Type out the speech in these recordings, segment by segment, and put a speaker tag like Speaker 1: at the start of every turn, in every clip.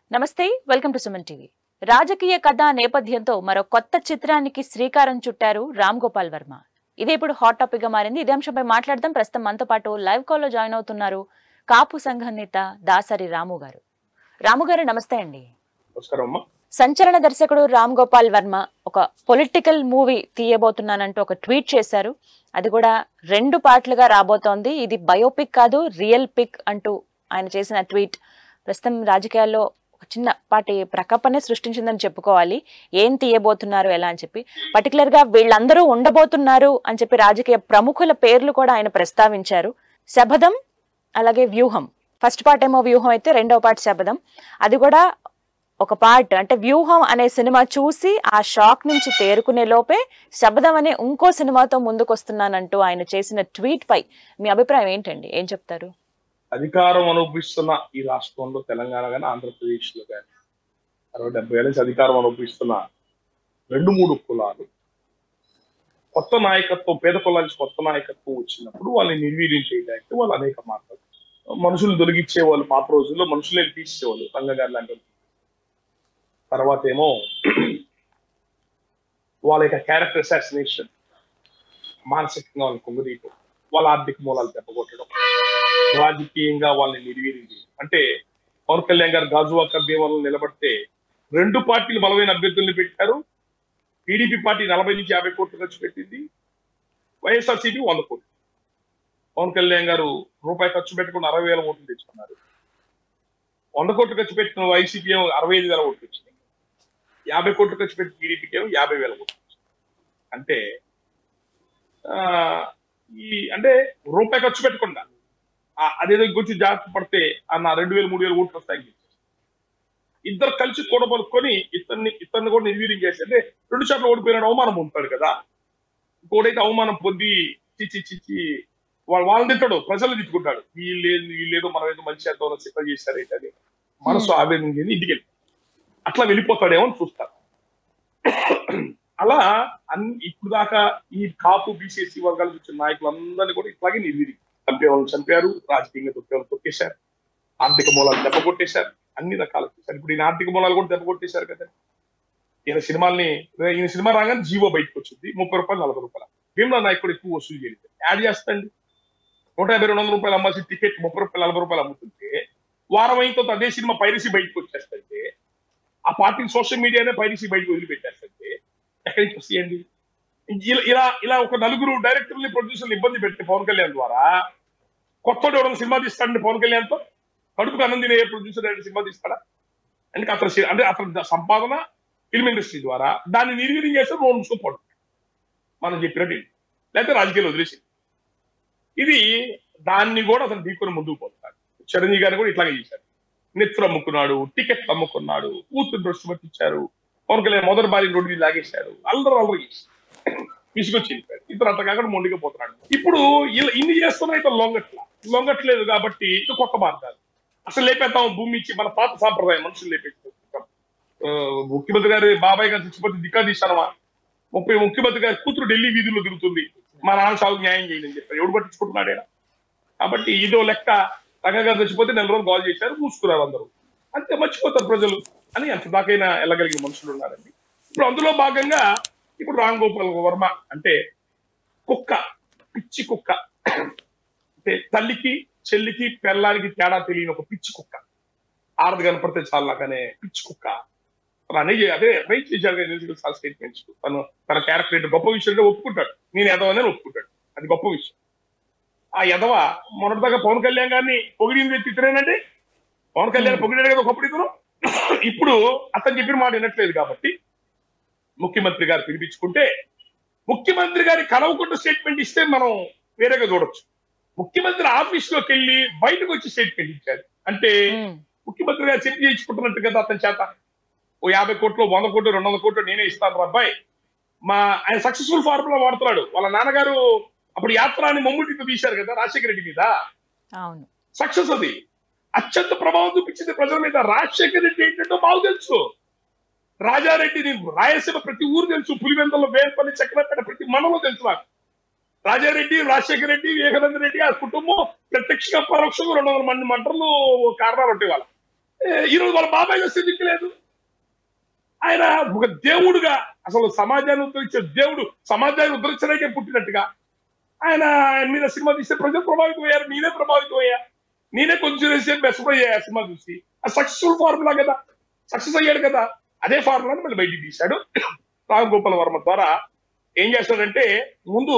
Speaker 1: నమస్తే welcome to Suman TV రాజకీయ కథ నేపథ్యంతో మరో కొత్త చిత్రానికి శ్రీకారం చుట్టారు రామ్ గోపాల్ వర్మ ఇదే ఇప్పుడు హాట్ టాపిక్ గా మారింది ఇదే అంశంపై మాట్లాడదాం ప్రస్తుతం మనతో పాటు లైవ్ కాల్ లో జాయిన్ అవుతున్నారు కాపు సంఘం నేత దాసరి రాము గారు రాము గారు నమస్తే అండి
Speaker 2: నమస్కారం అమ్మా
Speaker 1: సంచలన దర్శకుడు రామ్ గోపాల్ వర్మ ఒక పొలిటికల్ మూవీ తీయబోతున్నానంటూ ఒక ట్వీట్ చేశారు అది కూడా రెండు పార్ట్లుగా రాబోతోంది ఇది బయోపిక్ కాదు రియల్ పిక్ అంటూ ఆయన చేసిన ట్వీట్ ప్రస్తుతం రాజకీయాల్లో ఒక చిన్న పాటి ప్రకపనే సృష్టించిందని చెప్పుకోవాలి ఏం తీయబోతున్నారు ఎలా అని చెప్పి పర్టికులర్ గా వీళ్ళందరూ ఉండబోతున్నారు అని చెప్పి రాజకీయ ప్రముఖుల పేర్లు కూడా ఆయన ప్రస్తావించారు శబదం అలాగే వ్యూహం ఫస్ట్ పార్ట్ ఏమో వ్యూహం అయితే రెండవ పార్ట్ శబదం అది కూడా ఒక పార్ట్ అంటే వ్యూహం అనే సినిమా చూసి ఆ షాక్ నుంచి తేరుకునే లోపే శబదం అనే ఇంకో సినిమాతో ముందుకొస్తున్నానంటూ ఆయన చేసిన ట్వీట్ పై మీ అభిప్రాయం ఏంటండి ఏం చెప్తారు
Speaker 2: అధికారం అనుభవిస్తున్న ఈ రాష్ట్రంలో తెలంగాణ కానీ ఆంధ్రప్రదేశ్ లో కానీ అరవై డెబ్బై ఏళ్ళ నుంచి అధికారం అనుభవిస్తున్న రెండు మూడు కులాలు కొత్త నాయకత్వం పేద కులాల నుంచి కొత్త నాయకత్వం వచ్చినప్పుడు వాళ్ళని నిర్వీర్యం చేయడానికి వాళ్ళు అనేక మార్గాలు మనుషులు దొరికిచ్చే వాళ్ళు పాత రోజుల్లో మనుషులే తీసేవాళ్ళు రంగగారి లాంటి వాళ్ళు. తర్వాత ఏమో వాళ్ళ యొక్క క్యారెక్టర్ అసాసినేషన్ మానసికంగా వాళ్ళని కుంగదీయటం వాళ్ళ ఆర్థిక మూలాలు దెబ్బకొట్టడం రాజకీయంగా వాళ్ళని నిర్వీర్యం చేయడం అంటే పవన్ కళ్యాణ్ గారు గాజువాక భీమవరం నిలబడితే రెండు పార్టీలు బలమైన అభ్యర్థుల్ని పెట్టారు టీడీపీ పార్టీ నలభై నుంచి యాభై కోట్లు ఖర్చు పెట్టింది వైఎస్ఆర్సీపీ వంద కోట్లు పవన్ కళ్యాణ్ గారు రూపాయి ఖర్చు పెట్టకుండా అరవై వేల ఓట్లు తెచ్చుకున్నారు వంద కోట్లు ఖర్చు పెట్టిన వైసీపీ ఏమో అరవై ఐదు వేల ఓట్లు వచ్చినాయి యాభై కోట్లు ఖర్చు పెట్టి టీడీపీకి ఏమో యాభై వేల ఓట్లు వచ్చినాయి. అంటే ఆ, ఈ అంటే రూపాయి ఖర్చు పెట్టకుండా ఆ, అదేదో కొంచెం జాగ్రత్త పడితే అన్న రెండు వేలు మూడు వేలు ఓట్లు వస్తాయి ఇద్దరు కలిసి కూడబలుకొని ఇతన్ని ఇతన్ని కూడా నిర్వీర్యం చేసి అంటే రెండు చోట్ల ఓడిపోయినాడు అవమానం ఉంటాడు కదా ఇంకోడైతే అవమానం పొంది చిచ్చి చిచ్చి వాళ్ళు వాళ్ళని తిట్టాడు ప్రజలు తిట్టుకుంటాడు వీళ్ళు వీళ్ళేదో మనం ఏదో మంచి చేద్దాం సిద్ధం చేశారు అయితే అని మనసు ఆవేదన చెంది ఇంటికి వెళ్ళి అట్లా వెళ్ళిపోతాడేమో అని చూస్తారు అలా అన్ని ఇప్పుడు దాకా ఈ కాపు బీసీఎస్సీ వర్గాలకు వచ్చిన నాయకులందరినీ కూడా ఇట్లాగే నిర్వీర్యం చంపే వాళ్ళని చంపారు రాజకీయంగా తొక్కే వాళ్ళు తొక్కేశారు ఆర్థిక మూలాలు దెబ్బ కొట్టేశారు అన్ని రకాలు చేశారు ఇప్పుడు ఈయన ఆర్థిక మూలాలు కూడా దెబ్బ కొట్టేశారు కదా ఈయన సినిమాల్ని ఈయన సినిమా రాగానే జీవో బయటకు వచ్చింది ముప్పై రూపాయలు నలభై రూపాయలు భీమలా నాయకుడు ఎక్కువ వసూలు చేయలేదు యాడ్ చేస్తండి నూట యాభై రెండు వందల రూపాయలు అమ్మాల్సిన టికెట్ ముప్పై రూపాయలు నలభై రూపాయలు అమ్ముతుంటే వారం అయిన తర్వాత అదే సినిమా పైరసీ బయటకు వచ్చేస్తుంటే ఆ పార్టీ సోషల్ మీడియానే పైరసీ బయటకు వదిలిపెట్టేస్తుంటే ఎక్కడి నుంచి వస్తాయండి ఇలా ఇలా ఇలా ఒక నలుగురు డైరెక్టర్ని ప్రొడ్యూసర్లు ఇబ్బంది పెడితే పవన్ కళ్యాణ్ ద్వారా కొత్తడు ఎవరైనా సినిమా తీస్తాడండి పవన్ కళ్యాణ్ తో కడుపుకు అన్నం తినే ప్రొడ్యూసర్ డైరెక్టర్ సినిమా తీస్తాడా అంటే అతను సి- అంటే అతని సంపాదన ఫిల్మ్ ఇండస్ట్రీ ద్వారా దాన్ని నిర్వీర్యం చేస్తే రోడ్ మూసుకోపోవడం మనం చెప్పినట్టు లేకపోతే రాజకీయాలు వదిలేసి ఇది దాన్ని కూడా అతను ఢీకొని ముందుకు పోతాడు చిరంజీవి గారిని కూడా ఇట్లాగే చేశారు నెత్తులు అమ్ముకున్నాడు టికెట్లు అమ్ముకున్నాడు కూతురు దృష్టి పట్టించారు పవన్ కళ్యాణ్ మొదటి భార్య రోడ్డు మీద లాగేశారు అల్లరి అల్లరి చేశారు. విసుగొచ్చి వెళ్ళిపోయారు ఇతను అట్లా కాకుండా మొండిగా పోతున్నాడు ఇప్పుడు ఇలా ఇన్ని చేస్తున్నా ఇతను లొంగట్ల లొంగట్లేదు కాబట్టి ఇది కొత్త మార్గాలు అసలు లేపేద్దాం భూమి ఇచ్చి మన పాత సాంప్రదాయం మనుషులు లేపేస్తాం ఆ, ముఖ్యమంత్రి గారి బాబాయ్ గారు చచ్చిపోతే దిక్కా తీశానమా ముప్పై ముఖ్యమంత్రి గారి కూతురు ఢిల్లీ వీధుల్లో తిరుగుతుంది మా నాన్న సాగు న్యాయం చేయండి అని చెప్పారు ఎవడు పట్టించుకుంటున్నాడు ఈయన? కాబట్టి ఇదో లెక్క రంగంగా చచ్చిపోతే నెల రోజులు కాల్ చేశారు మూసుకున్నారు అందరూ అంతే మర్చిపోతారు ప్రజలు అని అంత దాకైనా వెళ్ళగలిగిన మనుషులు ఉన్నారండి ఇప్పుడు అందులో భాగంగా ఇప్పుడు రామ్ గోపాల్ వర్మ అంటే కుక్క పిచ్చి కుక్క అంటే తల్లికి చెల్లికి పెళ్ళానికి తేడా తెలియని ఒక పిచ్చి కుక్క ఆడది కనపడితే చాలు నాకనే పిచ్చి కుక్క తను అనే అదే రైట్ చేశాడు కదా ఎన్నికల సార్ స్టేట్మెంట్స్ తను తన క్యారెక్టర్ ఏంటో గొప్ప విషయం అంటే ఒప్పుకుంటాడు నేను ఎదవనే ఒప్పుకుంటాడు అది గొప్ప విషయం ఆ ఎదవ మొన్నటిదాకా పవన్ కళ్యాణ్ గారిని పొగిడింది తిట్టరేనండి పవన్ కళ్యాణ్ పొగిడాడు కదా ఒకప్పుడు ఇతను ఇప్పుడు అతను చెప్పిన మాట వినట్లేదు కాబట్టి ముఖ్యమంత్రి గారు పిలిపించుకుంటే ముఖ్యమంత్రి గారి కలవకుండా స్టేట్మెంట్ ఇస్తే మనం వేరేగా చూడొచ్చు ముఖ్యమంత్రి ఆఫీస్ లోకి వెళ్ళి బయటకు వచ్చి స్టేట్మెంట్ ఇచ్చారు అంటే
Speaker 1: ఉమ్,
Speaker 2: ముఖ్యమంత్రి గారు చెప్పి చేయించుకుంటున్నట్టు కదా అతని చేత ఓ యాభై కోట్లు వంద కోట్లు రెండు వందల కోట్లు నేనే ఇస్తాను రా అబ్బాయి మా ఆయన సక్సెస్ఫుల్ ఫార్ములా వాడుతున్నాడు వాళ్ళ నాన్నగారు అప్పుడు యాత్ర అని మమ్ముడితో తీశారు కదా రాజశేఖర రెడ్డి మీద
Speaker 1: అవును
Speaker 2: సక్సెస్ అది అత్యంత ప్రభావం చూపించింది ప్రజల మీద రాజశేఖర రెడ్డి ఏంటంటే మాకు తెలుసు రాజారెడ్డి నీకు రాయలసీమ ప్రతి ఊరు తెలుసు పులివెందులో వేల్పల్లి చక్రపేట ప్రతి మండలం తెలుసు నాకు రాజారెడ్డి రాజశేఖర రెడ్డి వివేకానంద రెడ్డి ఆ కుటుంబం ప్రత్యక్షంగా పరోక్షంగా రెండు వందల మంది మంటలు కారణాలు ఉంటాయి వాళ్ళ ఏ, ఈరోజు వాళ్ళ బాబాయ్ వస్తే దిక్కులేదు ఆయన ఒక దేవుడుగా అసలు సమాజాన్ని ఉద్ధరించే దేవుడు సమాజాన్ని ఉద్ధరించడానికే పుట్టినట్టుగా ఆయన ఆయన మీద సినిమా తీస్తే ప్రజలు ప్రభావితం అయ్యారు నేనే ప్రభావితం అయ్యా నేనే కొంచెం సేపు బెస్ట్ అయ్యా ఆ సినిమా చూసి ఆ సక్సెస్ఫుల్ ఫార్ములా కదా సక్సెస్ అయ్యాడు కదా అదే ఫార్ములాని మళ్ళీ బయటికి తీశాడు రామ్ గోపాల్ వర్మ ద్వారా ఏం చేస్తాడంటే ముందు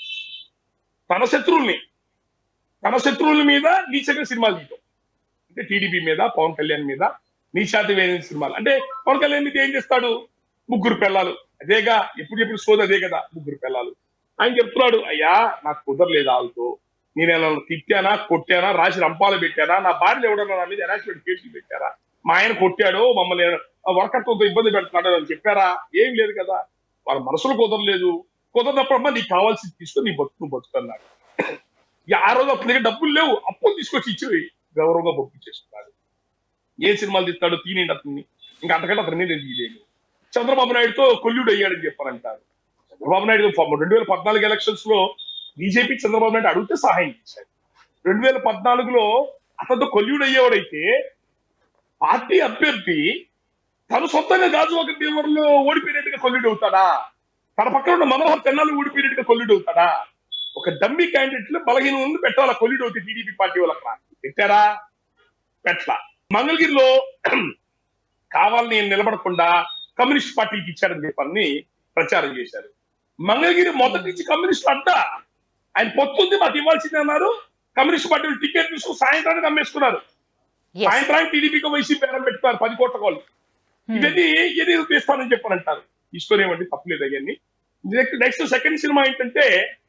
Speaker 2: తన శత్రువుల్ని తన శత్రువుల మీద నీచంగా సినిమాలు తీయటం అంటే టీడీపీ మీద పవన్ కళ్యాణ్ మీద నీచాతి వేసిన సినిమాలు అంటే పవన్ కళ్యాణ్ మీద ఏం చేస్తాడు ముగ్గురు పిల్లలు అదేగా ఎప్పుడు ఎప్పుడు సోది అదే కదా ముగ్గురు పిల్లలు ఆయన చెప్తున్నాడు అయ్యా నాకు కుదరలేదు వాళ్ళతో నేను ఏమన్నా తిట్టానా కొట్టానా రాసి రంపాలు పెట్టానా నా భార్య ఎవడన్నా నా మీద హెరాస్మెంట్ కేసులు పెట్టారా మా ఆయన కొట్టాడు మమ్మల్ని వర్కర్తో ఇబ్బంది పెడుతున్నాడు అని చెప్పారా ఏం లేదు కదా వాళ్ళ మనసులు కుదరలేదు కుదరనప్పుడమ్మా నీకు కావాల్సింది తీసుకొని నీ బతుకు నువ్వు బతుకున్నాడు ఇక ఆ రోజు అప్పుడు దగ్గర డబ్బులు లేవు అప్పులు తీసుకొచ్చి ఇచ్చి గౌరవంగా పంపించేస్తున్నాడు ఏ సినిమాలు తీస్తాడు తీనండి అతన్ని ఇంకా అంతకంటే అతని మీద తీయలేను చంద్రబాబు నాయుడుతో కొల్లుడు అయ్యాడని చెప్పారంటారు చంద్రబాబు నాయుడు ఫ- రెండు వేల పద్నాలుగు ఎలక్షన్స్ లో బీజేపీ చంద్రబాబు నాయుడు అడిగితే సహాయం చేశాడు రెండు వేల పద్నాలుగులో అతనితో కొల్లుడు అయ్యేవాడైతే పార్టీ అభ్యర్థి తను సొంతంగా గాజువాక భీమవరంలో ఓడిపోయినట్టుగా కొల్లుడు అవుతాడా తన పక్కన ఉన్న మనోహర్ తెన్నాలు ఓడిపోయినట్టుగా కొల్లుడు అవుతాడా ఒక డమ్మీ క్యాండిడేట్ లో బలహీన పెట్టాలా కొల్లుడు అవుతుంది టీడీపీ పార్టీ వాళ్ళకి పెట్టారా పెట్ల మంగళగిరిలో కావాలని నేను నిలబడకుండా కమ్యూనిస్ట్ పార్టీకి ఇచ్చాడని చెప్పని ప్రచారం చేశారు మంగళగిరి మొదటి నుంచి కమ్యూనిస్టులు అంట ఆయన పొత్తుంది మాకు ఇవ్వాల్సింది అన్నారు కమ్యూనిస్ట్ పార్టీ వాళ్ళు టికెట్ తీసుకుని సాయంత్రానికి అమ్మేసుకున్నారు
Speaker 1: Yes.
Speaker 2: సాయంత్రానికి టీడీపీకి వైసీపీ పేరం పెట్టుకున్నారు పది కోట్ల వాళ్ళు
Speaker 1: Hmm.
Speaker 2: ఇవన్నీ ఏది తీస్తానని చెప్పని అంటారు తీసుకునేవండి తప్పలేదు అవన్నీ నెక్స్ట్ నెక్స్ట్ సెకండ్ సినిమా ఏంటంటే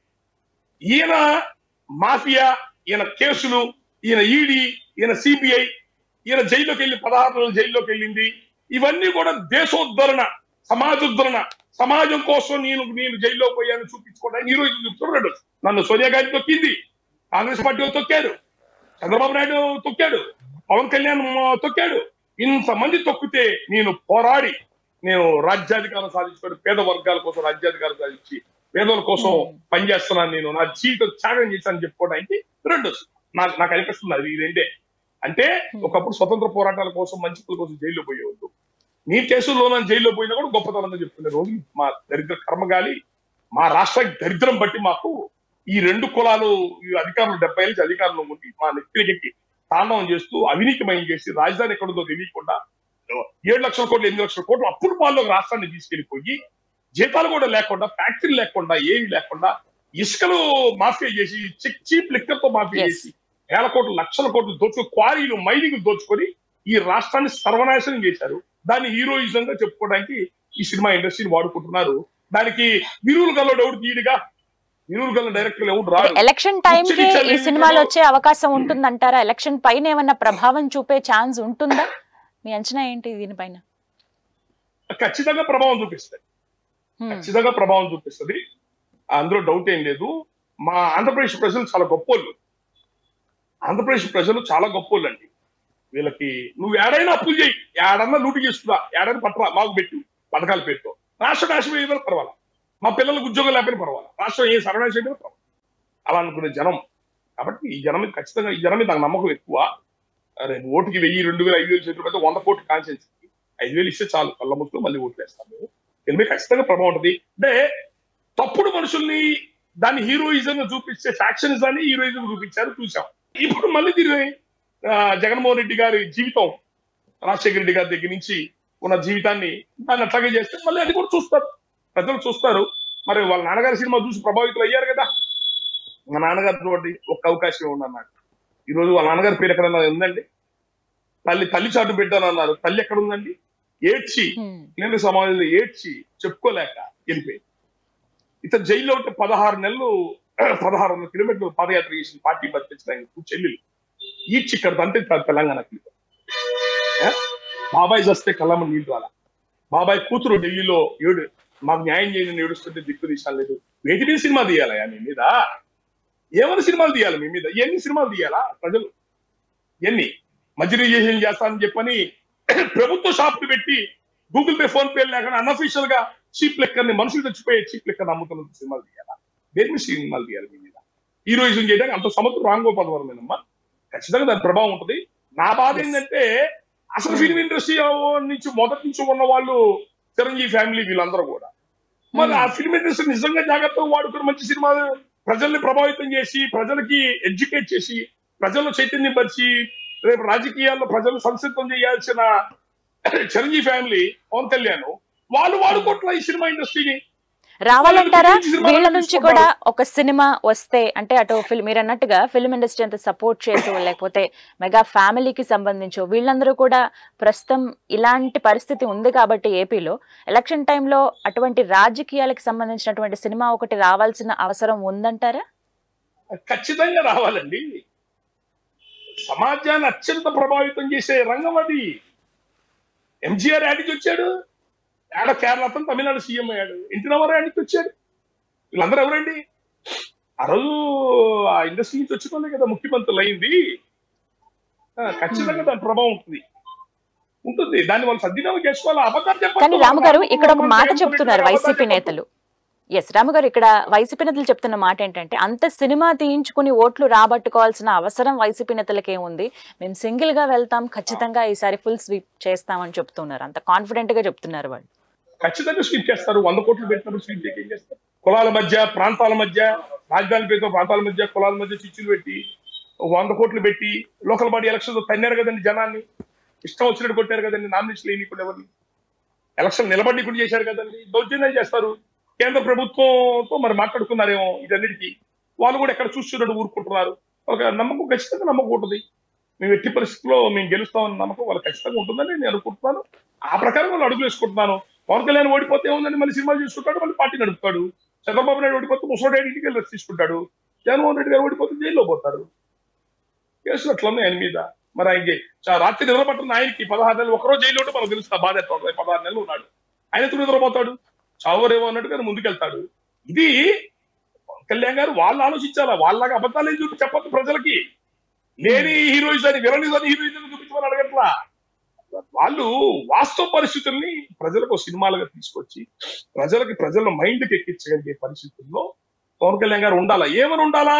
Speaker 2: ఈయన మాఫియా ఈయన కేసులు ఈయన ఈడీ ఈయన సిబిఐ ఈయన జైల్లోకి వెళ్ళి పదహారు రోజులు జైల్లోకి వెళ్ళింది ఇవన్నీ కూడా దేశోద్ధరణ సమాజోద్ధరణ సమాజం కోసం నేను నేను జైల్లో పోయాను చూపించుకోవడానికి ఈ రోజు చెప్తున్నాడు నన్ను సోనియా గాంధీ తొక్కింది కాంగ్రెస్ పార్టీ వాళ్ళు తొక్కారు చంద్రబాబు నాయుడు తొక్కాడు పవన్ కళ్యాణ్ ఆ, తొక్కాడు ఇంతమంది తొక్కితే నేను పోరాడి నేను రాజ్యాధికారం సాధించుకొని పేద వర్గాల కోసం రాజ్యాధికారం సాధించి పేదల కోసం పనిచేస్తున్నాను నేను నా జీవితం త్యాగం చేశాను చెప్పుకోవడానికి రెండు నాకు నాకు అనిపిస్తుంది అది ఈ రెండే అంటే ఒకప్పుడు స్వతంత్ర పోరాటాల కోసం మంచి పనుల కోసం జైల్లో పోయేవాళ్ళు నీ కేసుల్లో నన్ను జైల్లో పోయినా కూడా గొప్పతనంగా చెప్పుకునే రోజు మా దరిద్ర కర్మగాలి మా రాష్ట్ర దరిద్రం బట్టి మాకు ఈ రెండు కులాలు ఈ అధికారులు డెబ్బై ఏళ్ళ అధికారులు ఉండి మా నెత్తికెక్కి తాండవం చేస్తూ అవినీతిమయం చేసి రాజధాని ఎక్కడుందో తెలియకుండా ఏడు లక్షల కోట్లు ఎనిమిది లక్షల కోట్లు అప్పుల పాల్లో రాష్ట్రాన్ని తీసుకెళ్లిపోయి జీతాలు కూడా లేకుండా ఫ్యాక్టరీ లేకుండా ఏమి లేకుండా ఇసుకలు మాఫియా చేసి చిక్ చీప్ లిక్కర్ తో మాఫియా
Speaker 1: Yes.
Speaker 2: చేసి వేల కోట్లు లక్షల కోట్లు దోచుకొని క్వారీలు మైనింగ్ దోచుకొని ఈ రాష్ట్రాన్ని సర్వనాశనం చేశారు దాన్ని హీరోయిజం గా చెప్పుకోవడానికి ఈ సినిమా ఇండస్ట్రీని వాడుకుంటున్నారు దానికి విరువులు గల్లో ఎవడు తీయడుగా విరువులు గల్ల డైరెక్టర్ ఎవడు రాడు
Speaker 1: ఎలక్షన్ టైం కి ఈ
Speaker 2: చలి
Speaker 1: సినిమాలు
Speaker 2: చలి
Speaker 1: వచ్చే అవకాశం ఉంటుందంటారా ఎలక్షన్ పైన ఏమన్నా ప్రభావం చూపే ఛాన్స్ ఉంటుందా మీ అంచనా ఏంటి దీనిపైన
Speaker 2: ఖచ్చితంగా ప్రభావం చూపిస్తాయి
Speaker 1: హ్మ్.
Speaker 2: ఖచ్చితంగా ప్రభావం చూపిస్తుంది అందులో డౌట్ ఏం లేదు మా ఆంధ్రప్రదేశ్ ప్రజలు చాలా గొప్పోళ్ళు ఆంధ్రప్రదేశ్ ప్రజలు చాలా గొప్పోళ్ళు అండి వీళ్ళకి నువ్వు ఏడైనా అప్పులు చేయి ఏడన్నా లూటు చేసుకురా ఏడైనా పట్టరా మాకు పెట్టు పథకాలు పెట్టు రాష్ట్ర నాశనం ఏదైనా పర్వాలా మా పిల్లలకు ఉద్యోగం లేకపోయినా పర్వాలా రాష్ట్రం ఏ సర్వనాశనం అయినా పర్వాలా అలా అనుకునే జనం కాబట్టి ఈ జనం మీద ఖచ్చితంగా ఈ జనం మీద నాకు నమ్మకం ఎక్కువ రేపు ఓటుకి వెయ్యి రెండు వేలు ఐదు వేలు చేతులు పెడితే వంద కోట్లు కాన్సెన్స్ ఐదు వేలు ఇస్తే చాలు కళ్ళ ముసుకు మళ్ళీ ఓట్లు వేస్తాం మేము దీని మీద ఖచ్చితంగా ప్రభావం ఉంటుంది అంటే తప్పుడు మనుషుల్ని దాన్ని హీరోయిజం చూపించే ఫ్యాక్షన్స్ అని హీరోయిజం చూపించారు చూసాం ఇప్పుడు మళ్ళీ దీని ఆ, జగన్మోహన్ రెడ్డి గారి జీవితం రాజశేఖర రెడ్డి గారి దగ్గర నుంచి ఉన్న జీవితాన్ని దాన్ని అట్లాగే చేస్తే మళ్ళీ అది కూడా చూస్తారు ప్రజలు చూస్తారు మరి వాళ్ళ నాన్నగారి సినిమా చూసి ప్రభావితులు అయ్యారు కదా మా నాన్నగారి తోటి ఒక్క అవకాశం ఉందన్నాడు ఈ రోజు వాళ్ళ నాన్నగారి పేరు ఎక్కడన్నా ఉందండి తల్లి తల్లి చాటు పెట్టానన్నారు తల్లి ఎక్కడ ఉందండి ఏడ్చి
Speaker 1: హ్మ్.
Speaker 2: కేంద్ర సమాజంలో ఏడ్చి చెప్పుకోలేక వెళ్ళిపోయింది ఇతను జైల్లో ఉంటే పదహారు నెలలు పదహారు వందల కిలోమీటర్లు పాదయాత్ర చేసిన పార్టీ బతికించడానికి చెల్లెలు ఈడ్చి ఇక్కడ తంటే తెలంగాణకి ఏ? బాబాయ్ చస్తే కళ్ళమ్మ నీళ్ళు రాల బాబాయ్ కూతురు ఢిల్లీలో ఏడు మాకు న్యాయం చేయని ఏడుస్తుంటే దిక్కు తీసాను లేదు వేటి మీద సినిమా తీయాలయా మీ మీద ఏమైనా సినిమాలు తీయాలి మీ మీద ఎన్ని సినిమాలు తీయాలా ప్రజలు ఎన్ని మధ్యరిజేషన్ చేస్తానని చెప్పని ప్రభుత్వ షాపులు పెట్టి గూగుల్ పే ఫోన్ పే లేకుండా అన్అఫీషియల్ గా చీప్ లెక్కర్ని మనుషులు తెచ్చిపోయే చీప్ లెక్కర్ అమ్ముతున్న సినిమాలు తీయాలా దేని మీద సినిమాలు తీయాలి మీ మీద హీరోయిజం చేయడానికి అంత సమర్థం రామ్ గోపాల్ వర్మేనమ్మా ఖచ్చితంగా దాని ప్రభావం ఉంటుంది నా బాధ ఏంటంటే అసలు
Speaker 1: Hmm.
Speaker 2: ఫిల్మ్ ఇండస్ట్రీ నుంచి మొదటి నుంచి ఉన్న వాళ్ళు చిరంజీవి ఫ్యామిలీ వీళ్ళందరూ కూడా మరి ఆ ఫిల్మ్ ఇండస్ట్రీ నిజంగా జాగ్రత్తగా వాడుకుని మంచి సినిమా ప్రజల్ని ప్రభావితం చేసి ప్రజలకి ఎడ్యుకేట్ చేసి ప్రజల్లో చైతన్యం పరిచి రేపు రాజకీయాల్లో ప్రజలు సంసిద్ధం చేయాల్సిన చిరంజీవి ఫ్యామిలీ పవన్ కళ్యాణ్ వాళ్ళు వాడుకోవట్ల ఈ సినిమా ఇండస్ట్రీని
Speaker 1: రావాలంటారా
Speaker 2: వాళ్ళు సినిమాలు
Speaker 1: వీళ్ళ నుంచి
Speaker 2: తీసుకుంటారు.
Speaker 1: కూడా ఒక సినిమా వస్తే అంటే అటు ఫిల్మ్ మీరు అన్నట్టుగా ఫిల్మ్ ఇండస్ట్రీ అంత సపోర్ట్ చేసో లేకపోతే మెగా ఫ్యామిలీకి సంబంధించో వీళ్ళందరూ కూడా ప్రస్తుతం ఇలాంటి పరిస్థితి ఉంది కాబట్టి ఏపీలో ఎలక్షన్ టైంలో అటువంటి రాజకీయాలకు సంబంధించినటువంటి సినిమా ఒకటి రావాల్సిన అవసరం ఉందంటారా
Speaker 2: ఖచ్చితంగా రావాలండి సమాజాన్ని అత్యంత ప్రభావితం చేసే రంగం అది ఎంజీఆర్ యాడికి వచ్చాడు ఆడ కేరళ అతను తమిళనాడు సీఎం అయ్యాడు ఎన్టీ రామారావు యాడికి వచ్చాడు వీళ్ళందరూ ఎవరండి ఆ రోజు ఆ ఇండస్ట్రీ నుంచి వచ్చిన కదా ముఖ్యమంత్రులు అయింది ఆ, ఖచ్చితంగా దాని ప్రభావం ఉంటుంది ఉంటుంది దాన్ని వాళ్ళు సద్వినియోగం చేసుకోవాలి అబద్ధాలు చెప్పొద్దు.
Speaker 1: కానీ రాము గారు ఇక్కడ ఒక మాట
Speaker 2: జగన్మోహన్
Speaker 1: చెప్తున్నారు
Speaker 2: రెడ్డి
Speaker 1: వైసీపీ
Speaker 2: అబద్ధాలు
Speaker 1: నేతలు ఎస్ రాము గారు ఇక్కడ వైసీపీ నేతలు చెప్తున్న మాట ఏంటంటే అంత సినిమా తీయించుకుని ఓట్లు రాబట్టుకోవాల్సిన అవసరం వైసీపీ నేతలకి ఏముంది మేము సింగిల్ గా వెళ్తాం ఖచ్చితంగా ఈసారి ఫుల్ స్వీప్ చేస్తామని చెప్తున్నారు అంత కాన్ఫిడెంట్ గా చెప్తున్నారు వాళ్ళు
Speaker 2: ఖచ్చితంగా స్వీప్ చేస్తారు వంద కోట్లు పెట్టినప్పుడు స్వీప్ చేయక ఏం చేస్తారు కులాల మధ్య ప్రాంతాల మధ్య రాజధాని పేరుతో ప్రాంతాల మధ్య కులాల మధ్య చిచ్చులు పెట్టి వంద కోట్లు పెట్టి లోకల్ బాడీ ఎలక్షన్ తన్నారు కదండి జనాన్ని ఇష్టం వచ్చినట్టు కొట్టారు కదండి నామినేషన్ లేనికుండా ఎవరిని ఎలక్షన్ నిలబడి కూడా చేశారు కదండి దౌర్జన్యం చేస్తారు కేంద్ర ప్రభుత్వంతో మరి మాట్లాడుకున్నారేమో ఇదన్నిటికీ వాళ్ళు కూడా ఎక్కడ చూస్తున్నట్టు ఊరుకుంటున్నారు ఒక నమ్మకం ఖచ్చితంగా నమ్మకం ఉంటుంది మేము ఎట్టి పరిస్థితుల్లో మేము గెలుస్తామన్న నమ్మకం వాళ్ళు ఖచ్చితంగా ఉంటుందని నేను అనుకుంటున్నాను ఆ ప్రకారం వాళ్ళు అడుగులు వేసుకుంటున్నాను పవన్ కళ్యాణ్ ఓడిపోతే ఉందని మళ్ళీ సినిమాలు చేసుకుంటాడు మళ్ళీ పార్టీ నడుపుతాడు చంద్రబాబు నాయుడు ఓడిపోతే ముసలి ఇంటికి వెళ్ళి రెస్ట్ తీసుకుంటాడు జగన్మోహన్ రెడ్డి గారు ఓడిపోతే జైల్లో పోతారు కేసులు అట్లా ఉన్నాయి ఆయన మీద మరి ఆయనకి చా- రాత్రి నిద్రపట్టిన ఆయనకి పదహారు నెలలు ఒకరోజు జైల్లో ఉంటే మనకు తెలుస్తుంది ఆ బాధ ఎట్లా ఉంటుంది. పదహారు నెలలు ఉన్నాడు ఆయన ఎందుకు నిద్రపోతాడు చావరేమో అన్నట్టుగా ముందుకెళ్తాడు ఇది పవన్ కళ్యాణ్ గారు వాళ్ళు ఆలోచించాలా వాళ్ళలాగా అబద్ధాలు ఏం చూపి చెప్పొద్దు ప్రజలకి లేని హీరోయిన్స్ అని విలనిస్ అని హీరోయిన్స్ చూపించమని అడగట్లా వాళ్ళు వాస్తవ పరిస్థితుల్ని ప్రజలకు సినిమాలుగా తీసుకొచ్చి ప్రజలకి ప్రజల మైండ్కి ఎక్కించగలిగే పరిస్థితుల్లో పవన్ కళ్యాణ్ గారు ఉండాలా ఏమని ఉండాలా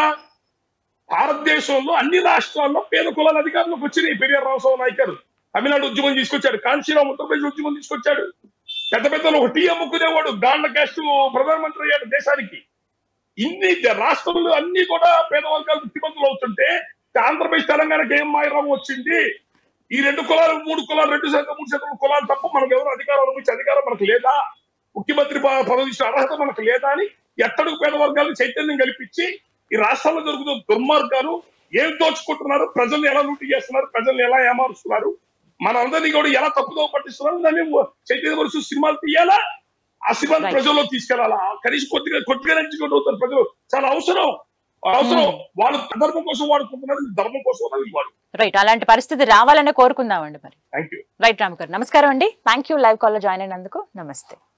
Speaker 2: భారతదేశంలో అన్ని రాష్ట్రాల్లో పేద కులాల అధికారంలోకి వచ్చినాయి పెరియార్ రామస్వామి నాయక్ గారు తమిళనాడు ఉద్యమం తీసుకొచ్చాడు కాంచీరామ్ ఉత్తరప్రదేశ్ ఉద్యమం తీసుకొచ్చాడు పెద్ద పెద్దలు ఒక టీ అమ్ముకునేవాడు గాండ్ల క్యాస్ట్ ప్రధానమంత్రి అయ్యాడు దేశానికి ఇన్ని రాష్ట్రంలో అన్ని కూడా పేద వర్గాలు ముఖ్యమంత్రులు అవుతుంటే ఆంధ్రప్రదేశ్ తెలంగాణకి ఏం మాయరాము వచ్చింది ఈ రెండు కులాలు మూడు కులాలు రెండు శాతం మూడు శాతం కులాలు తప్ప మనకు ఎవరు అధికారం అనుభవించే అధికారం మనకు లేదా ముఖ్యమంత్రి ప- పదవి ఇచ్చిన అర్హత మనకు లేదా అని ఎత్తడుగు పేద వర్గాలకు చైతన్యం కల్పించి ఈ రాష్ట్రంలో జరుగుతున్న దుర్మార్గాలు ఏం దోచుకుంటున్నారు ప్రజల్ని ఎలా లూటి చేస్తున్నారు ప్రజల్ని ఎలా ఏమారుస్తున్నారు మనందరినీ కూడా ఎలా తప్పుదో పట్టిస్తున్నారు దాన్ని చైతన్యపరుస్తూ సినిమాలు తీయాలా ఆ సినిమాలు
Speaker 1: Right.
Speaker 2: ప్రజల్లో తీసుకెళ్లాలా కనీసం కొద్దిగా కొద్దిగా నుంచి అవుతారు ప్రజలు చాలా అవసరం అవసరం వాళ్ళు ధర్మం కోసం వాడుకుంటున్నారు ఇది ధర్మం కోసం ఉన్నది వాడు
Speaker 1: రైట్ అలాంటి పరిస్థితి రావాలనే కోరుకుందామండి మరి
Speaker 2: thank you
Speaker 1: right Ram garu నమస్కారం అండి థ్యాంక్ యూ లైవ్ కాల్లో జాయిన్ అయినందుకు నమస్తే